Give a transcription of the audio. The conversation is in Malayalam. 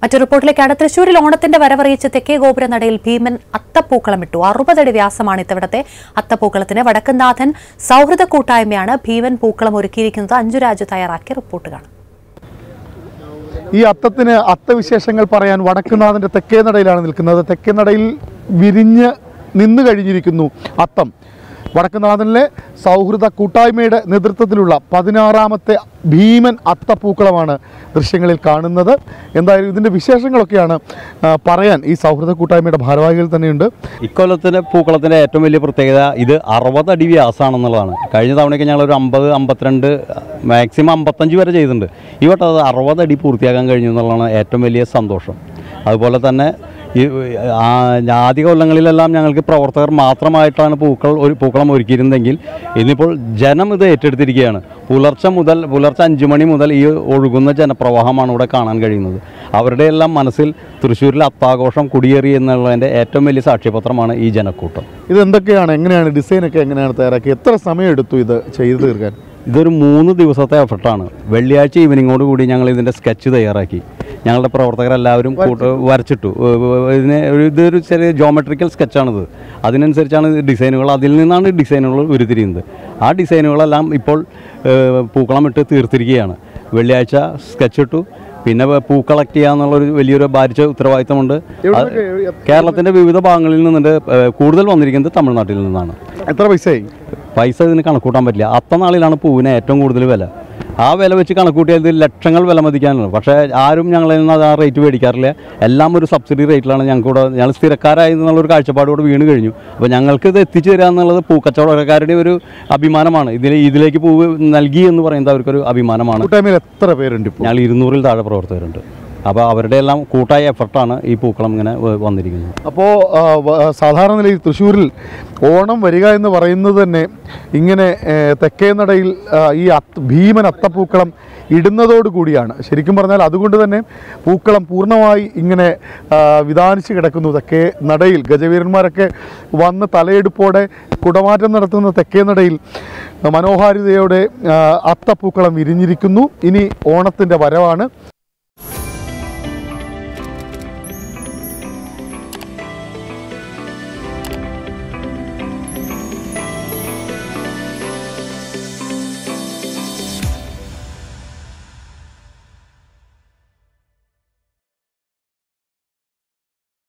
മറ്റു റിപ്പോർട്ടിലേക്കാണ് തൃശൂരിൽ ഓണത്തിന്റെ വരവറിയിച്ച് തെക്കേ ഗോപുരനടയിൽ ഭീമൻ അത്തപ്പൂക്കളമിട്ടു അറുപതടി വ്യാസമാണ് ഇത്തവണത്തെ അത്തപ്പൂക്കളത്തിന് വടക്കുംനാഥൻ സൗഹൃദ കൂട്ടായ്മയാണ് ഭീമൻ പൂക്കളം ഒരുക്കിയിരിക്കുന്നത് അഞ്ജുരാജ് തയ്യാറാക്കിയ റിപ്പോർട്ട് കാണാം ഈ അത്തത്തിന് അത്തവിശേഷങ്ങൾ പറയാൻ വടക്കുനാഥൻ്റെ തെക്കേ നടയിലാണ് നിൽക്കുന്നത് തെക്കേ നടയിൽ വിരിഞ്ഞ് നിന്നു കഴിഞ്ഞിരിക്കുന്നു അത്തം വടക്കുനാഥനിലെ സൗഹൃദ കൂട്ടായ്മയുടെ നേതൃത്വത്തിലുള്ള പതിനാറാമത്തെ ഭീമൻ അത്തപ്പൂക്കളമാണ് ദൃശ്യങ്ങളിൽ കാണുന്നത് എന്തായാലും ഇതിൻ്റെ വിശേഷങ്ങളൊക്കെയാണ് ആ, പറയാൻ ഈ സൗഹൃദ കൂട്ടായ്മയുടെ ഭാരവാഹികൾ തന്നെയുണ്ട് ഇക്കൊല്ലത്തിൻ്റെ പൂക്കളത്തിൻ്റെ ഏറ്റവും വലിയ പ്രത്യേകത ഇത് അറുപത് അടി വ്യാസമാണെന്നുള്ളതാണ് കഴിഞ്ഞ തവണയ്ക്ക് ഞങ്ങൾ ഒരു അമ്പത് അമ്പത്തിരണ്ട് മാക്സിമം അമ്പത്തഞ്ച് വരെ ചെയ്തിട്ടുണ്ട് ഈ വട്ടം അത് അറുപത് അടി പൂർത്തിയാക്കാൻ കഴിഞ്ഞു എന്നുള്ളതാണ് ഏറ്റവും വലിയ സന്തോഷം അതുപോലെ തന്നെ ഈ ആ, ആദ്യ കൊല്ലങ്ങളിലെല്ലാം ഞങ്ങൾക്ക് പ്രവർത്തകർ മാത്രമായിട്ടാണ് പൂക്കൾ ഒരു പൂക്കളം ഒരുക്കിയിരുന്നെങ്കിൽ ഇന്നിപ്പോൾ ജനം ഇത് ഏറ്റെടുത്തിരിക്കുകയാണ് പുലർച്ചെ മുതൽ പുലർച്ചെ അഞ്ച് മണി മുതൽ ഈ ഒഴുകുന്ന ജനപ്രവാഹമാണ് ഇവിടെ കാണാൻ കഴിയുന്നത് അവരുടെ എല്ലാം മനസ്സിൽ തൃശ്ശൂരിൽ അത്താഘോഷം കുടിയേറി എന്നുള്ളതിൻ്റെ ഏറ്റവും വലിയ സാക്ഷ്യപത്രമാണ് ഈ ജനക്കൂട്ടം ഇത് എന്തൊക്കെയാണ് എങ്ങനെയാണ് ഡിസൈനൊക്കെ എങ്ങനെയാണ് തയ്യാറാക്കി എത്ര സമയം എടുത്തു ഇത് ചെയ്തു തീർക്കാൻ ഇതൊരു മൂന്ന് ദിവസത്തെ എഫർട്ടാണ് വെള്ളിയാഴ്ച ഈവനിങ്ങോട് കൂടി ഞങ്ങൾ ഇതിൻ്റെ സ്കെച്ച് തയ്യാറാക്കി ഞങ്ങളുടെ പ്രവർത്തകരെല്ലാവരും കൂട്ട് വരച്ചിട്ടു ഏ, ഏ, ഇതിനെ ഒരു ഇതൊരു ചെറിയ ജോമെട്രിക്കൽ സ്കെച്ചാണിത് അതിനനുസരിച്ചാണ് ഇത് ഡിസൈനുകൾ അതിൽ നിന്നാണ് ഡിസൈനുകൾ ഉരുത്തിരിയുന്നത് ആ ഡിസൈനുകളെല്ലാം ഇപ്പോൾ ഏ, പൂക്കളം ഇട്ട് തീർത്തിരിക്കുകയാണ് വെള്ളിയാഴ്ച സ്കെച്ച് ഇട്ടു പിന്നെ പൂ കളക്ട് ചെയ്യുക എന്നുള്ളൊരു വലിയൊരു ഭാരിച്ച ഉത്തരവാദിത്തമുണ്ട് അത് കേരളത്തിൻ്റെ വിവിധ ഭാഗങ്ങളിൽ നിന്നുണ്ട് ഏ, കൂടുതൽ വന്നിരിക്കുന്നത് തമിഴ്നാട്ടിൽ നിന്നാണ് എത്ര പൈസയായി പൈസ ഇതിന് കണക്കൂട്ടാൻ പറ്റില്ല അത്ത നാളിലാണ് പൂവിന് ഏറ്റവും കൂടുതൽ വില ആ വില വെച്ച് കണക്കൂട്ടിയാൽ ഇത് ലക്ഷങ്ങൾ വില മതിക്കാനുള്ളൂ പക്ഷേ ആരും ഞങ്ങളിൽ നിന്ന് അത് ആ റേറ്റ് മേടിക്കാറില്ല എല്ലാം ഒരു സബ്സിഡി റേറ്റിലാണ് ഞങ്ങൾക്ക് കൂടെ ഞങ്ങൾ സ്ഥിരക്കാരായി എന്നുള്ളൊരു കാഴ്ചപ്പാടോട് വീണ് കഴിഞ്ഞു അപ്പോൾ ഞങ്ങൾക്ക് ഇത് എത്തിച്ചു തരിക എന്നുള്ളത് പൂക്കച്ചവടക്കാരുടെ ഒരു അഭിമാനമാണ് ഇതിൽ ഇതിലേക്ക് പൂവ് നൽകി എന്ന് പറയുന്നത് അവർക്കൊരു അഭിമാനമാണ് കൂട്ടായ്മയിൽ എത്ര പേരുണ്ട് ഇപ്പോൾ ഞങ്ങൾ ഇരുന്നൂറിൽ താഴെ പ്രവർത്തകരുണ്ട് അപ്പോൾ അവരുടെ എല്ലാം കൂട്ടായ എഫർട്ടാണ് ഈ പൂക്കളം ഇങ്ങനെ വ- വന്നിരിക്കുന്നത് അപ്പോൾ സാധാരണ നിലയിൽ തൃശ്ശൂരിൽ ഓണം വരിക എന്ന് പറയുന്നത് തന്നെ ഇങ്ങനെ ഏ, തെക്കേ നടയിൽ ആ, ഈ അത്ത ഭീമൻ അത്തപ്പൂക്കളം ഇടുന്നതോട് കൂടിയാണ് ശരിക്കും പറഞ്ഞാൽ അതുകൊണ്ട് തന്നെ പൂക്കളം പൂർണ്ണമായി ഇങ്ങനെ ആ, വിധാനിച്ച് കിടക്കുന്നു തെക്കേ നടയിൽ ഗജവീരന്മാരൊക്കെ വന്ന് തലയെടുപ്പോടെ കുടമാറ്റം നടത്തുന്ന തെക്കേ നടയിൽ മനോഹാരിതയോടെ ആ, അത്തപ്പൂക്കളം വിരിഞ്ഞിരിക്കുന്നു ഇനി ഓണത്തിൻ്റെ വരവാണ്